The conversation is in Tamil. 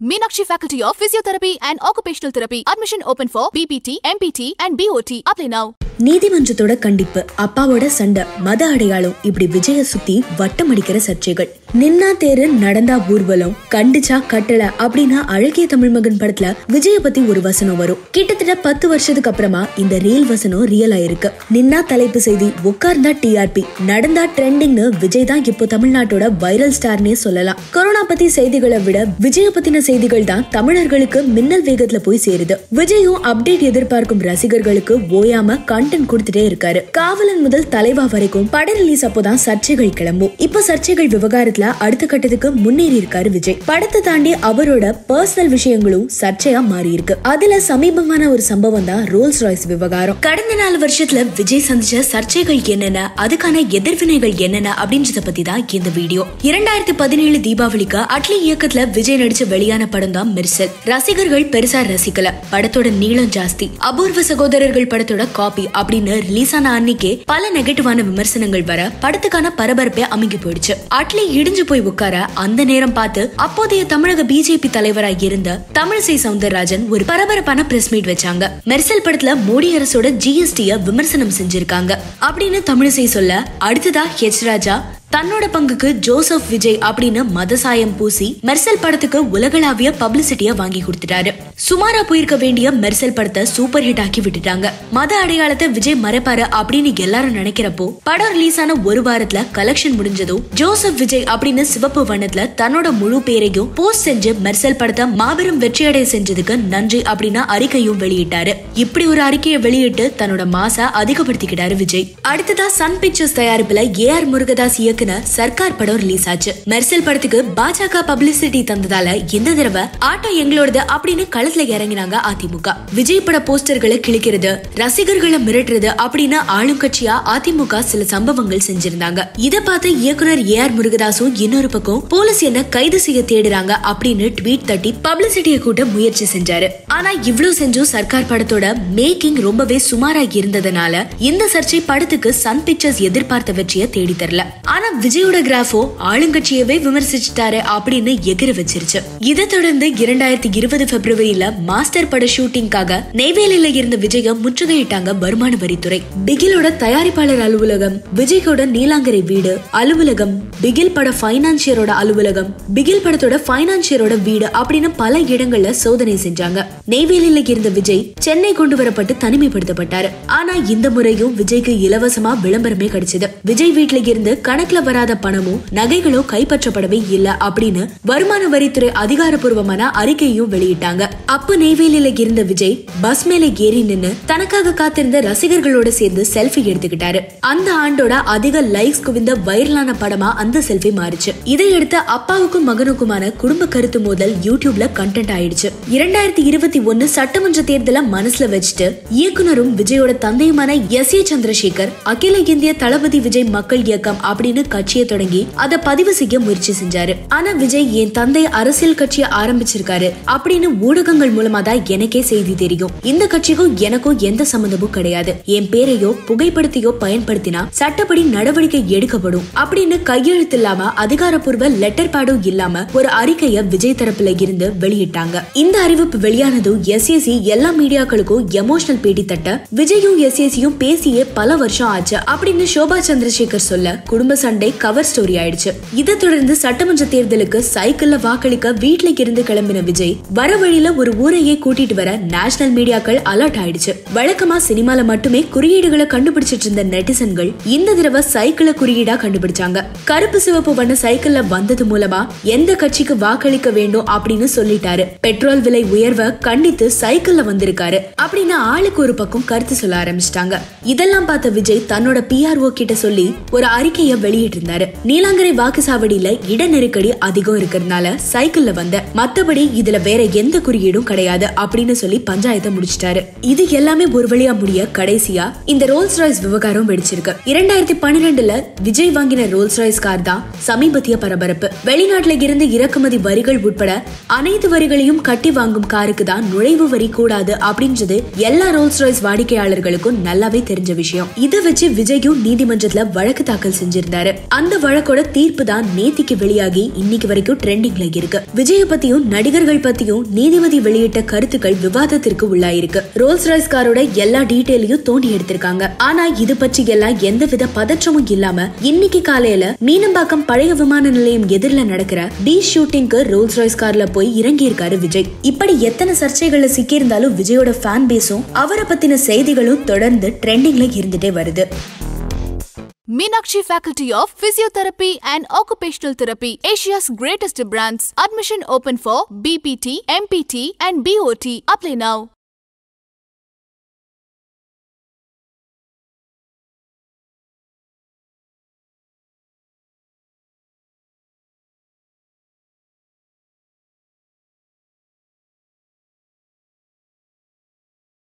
Meenakshi Faculty of Physiotherapy and Occupational Therapy. Admission open for BPT, MPT and BOT. Apply now. நீதிமன்றத்தோட கண்டிப்பு அப்பாவோட சண்டை மத அடையாளம் இப்படி விஜய சுத்தி வட்டம் அடிக்கிற சர்ச்சைகள் நின்னா தேரு நடந்தா ஊர்வலம் கண்டிச்சா கட்டளை அப்படின்னா அழகிய தமிழ் மகன் படத்துல விஜய பத்தி ஒரு வசனம் வரும் கிட்டத்தட்ட பத்து வருஷத்துக்கு அப்புறமா இந்த ரியல் வசனம் ரியல் ஆயிருக்கு நின்னா தலைப்பு செய்தி உட்கார்ந்தா டிஆர்பி நடந்தா ட்ரெண்டிங்னு விஜய் தான் இப்போ தமிழ்நாட்டோட வைரல் ஸ்டார்னே சொல்லலாம் கொரோனா பத்தி செய்திகளை விட விஜய பத்தின செய்திகள் தான் தமிழர்களுக்கு மின்னல் வேகத்துல போய் சேருது விஜயும் அப்டேட் எதிர்பார்க்கும் ரசிகர்களுக்கு ஓயாம கண்டென்ட் கொடுத்துட்டே இருக்காரு காவலன் முதல் தலைவா வரைக்கும் படம் ரிலீஸ் அப்போதான் சர்ச்சைகள் கிளம்பும் இப்ப சர்ச்சைகள் விவகாரத்துல அடுத்த கட்டத்துக்கு முன்னேறி இருக்காரு விஜய் படத்தை தாண்டி அவரோட பர்சனல் விஷயங்களும் சர்ச்சையா மாறி இருக்கு அதுல சமீபமான ஒரு சம்பவம் தான் ரோல்ஸ் ராய்ஸ் விவகாரம் கடந்த நாலு வருஷத்துல விஜய் சந்திச்ச சர்ச்சைகள் என்னென்ன அதுக்கான எதிர்வினைகள் என்னென்ன அப்படின்றத பத்தி தான் இந்த வீடியோ இரண்டாயிரத்தி பதினேழு தீபாவளிக்கு அட்லி இயக்கத்துல விஜய் நடிச்ச வெளியான படம் தான் மெர்சல் ரசிகர்கள் பெருசா ரசிக்கல படத்தோட நீளம் ஜாஸ்தி அபூர்வ சகோதரர்கள் படத்தோட காப்பி அப்படின்னு ரிலீஸ் ஆன அன்னைக்கே பல நெகட்டிவான விமர்சனங்கள் வர படத்துக்கான பரபரப்பே அமுங்கி போயிடுச்சு அட்லி இடிஞ்சு போய் உட்கார அந்த நேரம் பார்த்து அப்போதைய தமிழக பிஜேபி தலைவராக இருந்த தமிழிசை சவுந்தரராஜன் ஒரு பரபரப்பான பிரஸ் மீட் வச்சாங்க மெர்சல் படத்துல மோடி அரசோட ஜிஎஸ்டிய விமர்சனம் செஞ்சிருக்காங்க அப்படின்னு தமிழிசை சொல்ல அடுத்ததா ஹெச் ராஜா தன்னோட பங்குக்கு ஜோசப் விஜய் அப்படின்னு மதசாயம் பூசி மெர்சல் படத்துக்கு உலகளாவிய பப்ளிசிட்டிய வாங்கி கொடுத்துட்டாரு சுமாரா போயிருக்க வேண்டிய மெர்சல் படத்தை சூப்பர் ஹிட் ஆக்கி விட்டுட்டாங்க மத அடையாளத்தை விஜய் மறைப்பாரு அப்படின்னு எல்லாரும் நினைக்கிறப்போ படம் ரிலீஸ் ஆன ஒரு வாரத்துல கலெக்ஷன் முடிஞ்சதும் ஜோசப் விஜய் அப்படின்னு சிவப்பு வண்ணத்துல தன்னோட முழு பேரையும் போஸ்ட் செஞ்சு மெர்சல் படத்தை மாபெரும் வெற்றியடைய செஞ்சதுக்கு நன்றி அப்படின்னு அறிக்கையும் வெளியிட்டாரு இப்படி ஒரு அறிக்கையை வெளியிட்டு தன்னோட மாச அதிகப்படுத்திக்கிட்டாரு விஜய் அடுத்ததா சன் பிக்சர்ஸ் தயாரிப்புல ஏ ஆர் முருகதாஸ் இயக்குன சர்க்கார் படம் ரிலீஸ் ஆச்சு மெர்சல் படத்துக்கு பாஜக பப்ளிசிட்டி தந்ததால இந்த தடவை ஆட்டோ எங்களோடது அப்படின்னு களத்துல இறங்கினாங்க அதிமுக விஜய் பட போஸ்டர்களை கிழிக்கிறது ரசிகர்களை மிரட்டுறது அப்படின்னு ஆளும் கட்சியா அதிமுக சில சம்பவங்கள் செஞ்சிருந்தாங்க இத பார்த்த இயக்குனர் ஏ ஆர் முருகதாசும் இன்னொரு பக்கம் போலீஸ் என்ன கைது செய்ய தேடுறாங்க அப்படின்னு ட்வீட் தட்டி பப்ளிசிட்டியை கூட்ட முயற்சி செஞ்சாரு ஆனா இவ்ளோ செஞ்சும் சர்க்கார் படத்தோட மேக்கிங் ரொம்பவே சுமாரா இருந்ததுனால இந்த சர்ச்சை படத்துக்கு சன் பிக்சர்ஸ் எதிர்பார்த்த வெற்றியை தேடி தரல ஆனா விஜயோட கிராஃபோ ஆளுங்கட்சியவே விமர்சிச்சுட்டாரு அப்படின்னு எகிர வச்சிருச்சு இதை தொடர்ந்து இரண்டாயிரத்தி இருபது பிப்ரவரியில மாஸ்டர் பட ஷூட்டிங்காக நெய்வேலியில இருந்த விஜய முற்றுகையிட்டாங்க வருமான வரித்துறை பிகிலோட தயாரிப்பாளர் அலுவலகம் விஜயோட நீலாங்கரை வீடு அலுவலகம் பிகில் பட பைனான்சியரோட அலுவலகம் பிகில் படத்தோட பைனான்சியரோட வீடு அப்படின்னு பல இடங்கள்ல சோதனை செஞ்சாங்க நெய்வேலியில இருந்த விஜய் சென்னை கொண்டு வரப்பட்டு தனிமைப்படுத்தப்பட்டாரு ஆனா இந்த முறையும் விஜய்க்கு இலவசமா விளம்பரமே கிடைச்சது விஜய் வீட்ல இருந்து கணக்குல வராத பணமும் நகைகளோ கைப்பற்றப்படவே இல்ல அப்படின்னு வருமான வரித்துறை அதிகாரப்பூர்வமான அறிக்கையும் வெளியிட்டாங்க அப்ப நெய்வேலியில இருந்த விஜய் பஸ் மேல ஏறி நின்னு தனக்காக காத்திருந்த ரசிகர்களோட சேர்ந்து செல்ஃபி எடுத்துக்கிட்டாரு அந்த ஆண்டோட அதிக லைக்ஸ் குவிந்த வைரலான படமா அந்த செல்ஃபி மாறிச்சு இதையடுத்து அப்பாவுக்கும் மகனுக்குமான குடும்ப கருத்து மோதல் யூடியூப்ல கண்டென்ட் ஆயிடுச்சு இரண்டாயிரத்தி இருபத்தி ஒன்னு சட்டமன்ற தேர்தல மனசுல வச்சுட்டு இயக்குனரும் விஜயோட தந்தையுமான எஸ் ஏ சந்திரசேகர் அகில இந்திய தளபதி விஜய் மக்கள் இயக்கம் அப்படின்னு கட்சியை தொடங்கி அதை பதிவு செய்ய முயற்சி செஞ்சாரு ஆனா விஜய் என் தந்தை அரசியல் கட்சியை ஆரம்பிச்சிருக்காரு அப்படின்னு ஊடகங்கள் மூலமா தான் எனக்கே செய்தி தெரியும் இந்த கட்சிக்கும் எனக்கும் எந்த சம்பந்தமும் கிடையாது என் பேரையோ புகைப்படத்தையோ பயன்படுத்தினா சட்டப்படி நடவடிக்கை எடுக்கப்படும் அப்படின்னு கையெழுத்து இல்லாம அதிகாரப்பூர்வ லெட்டர் பேடும் இல்லாம ஒரு அறிக்கைய விஜய் தரப்புல இருந்து வெளியிட்டாங்க இந்த அறிவிப்பு வெளியானதும் எஸ்ஏசி எல்லா மீடியாக்களுக்கும் எமோஷனல் பேட்டி தட்ட விஜயும் எஸ்ஏசியும் பேசியே பல வருஷம் ஆச்சு அப்படின்னு சோபா சந்திரசேகர் சொல்ல குடும்ப சண்டை கவர் ஸ்டோரி ஆயிடுச்சு இதை தொடர்ந்து சட்டமன்ற தேர்தலுக்கு சைக்கிள்ல வாக்களிக்க வீட்ல இருந்து கிளம்பின விஜய் வர வழியில ஒரு ஊரையே கூட்டிட்டு வர நேஷனல் மீடியாக்கள் அலர்ட் ஆயிடுச்சு வழக்கமா சினிமால மட்டுமே குறியீடுகளை கண்டுபிடிச்சிட்டு இருந்த நெட்டிசன்கள் இந்த தடவை சைக்கிள குறியீடா கண்டுபிடிச்சாங்க கருப்பு சிவப்பு வண்ண சைக்கிள்ல வந்தது மூலமா எந்த கட்சிக்கு வாக்களிக்க வேண்டும் அப்படின்னு சொல்லிட்டாரு பெட்ரோல் விலை உயர்வை கண்டித்து சைக்கிள்ல வந்திருக்காரு அப்படின்னு ஆளுக்கு ஒரு பக்கம் கருத்து சொல்ல ஆரம்பிச்சிட்டாங்க இதெல்லாம் பார்த்த விஜய் தன்னோட பிஆர்ஓ கிட்ட சொல்லி ஒரு அறிக்கைய வெளியிட்டு இருந்தாரு நீலாங்கரை வாக்குச்சாவடியில இட நெருக்கடி அதிகம் இருக்கிறதுனால சைக்கிள்ல வந்த மத்தபடி இதுல வேற எந்த குறியீடும் கிடையாது அப்படின்னு சொல்லி பஞ்சாயத்தை முடிச்சிட்டாரு இது எல்லாமே ஒரு வழியா முடிய கடைசியா இந்த ரோல்ஸ் ராய்ஸ் விவகாரம் வெடிச்சிருக்கு இரண்டாயிரத்தி பன்னிரெண்டுல விஜய் வாங்கின ரோல்ஸ் ராய்ஸ் கார் தான் சமீபத்திய பரபரப்பு வெளிநாட்டுல இருந்து இறக்குமதி வரிகள் உட்பட அனைத்து வரிகளையும் கட்டி வாங்கும் காருக்கு தான் நுழைவு வரி கூடாது அப்படின்றது எல்லா ரோல்ஸ் ராய்ஸ் வாடிக்கையாளர்களுக்கும் நல்லாவே தெரிஞ்ச விஷயம் இதை வச்சு விஜயும் நீதிமன்றத்துல வழக்கு தாக்கல் செஞ்சிருந்தாரு அந்த வழக்கோட தீர்ப்பு தான் நேத்திக்கு வெளியாகி இன்னைக்கு வரைக்கும் ட்ரெண்டிங்ல இருக்கு விஜய பத்தியும் நடிகர்கள் பத்தியும் நீதிபதி வெளியிட்ட கருத்துக்கள் விவாதத்திற்கு உள்ளாயிருக்கு ரோல்ஸ் ராய்ஸ் காரோட எல்லா டீடைலையும் தோண்டி எடுத்திருக்காங்க ஆனா இது பற்றி எல்லாம் எந்தவித பதற்றமும் இல்லாம இன்னைக்கு காலையில மீனம்பாக்கம் பழைய விமான நிலையம் எதிரில நடக்கிற பி ஷூட்டிங்க்கு ரோல்ஸ் ராய்ஸ் கார்ல போய் இறங்கி இருக்காரு விஜய் இப்படி எத்தனை சர்ச்சைகள்ல சிக்கியிருந்தாலும் விஜயோட ஃபேன் பேஸும் அவரை பத்தின செய்திகளும் தொடர்ந்து ட்ரெண்டிங்ல இருந்துட்டே வருது Meenakshi Faculty of Physiotherapy and Occupational Therapy, Asia's greatest brands. Admission open for BPT, MPT, and BOT. Apply now.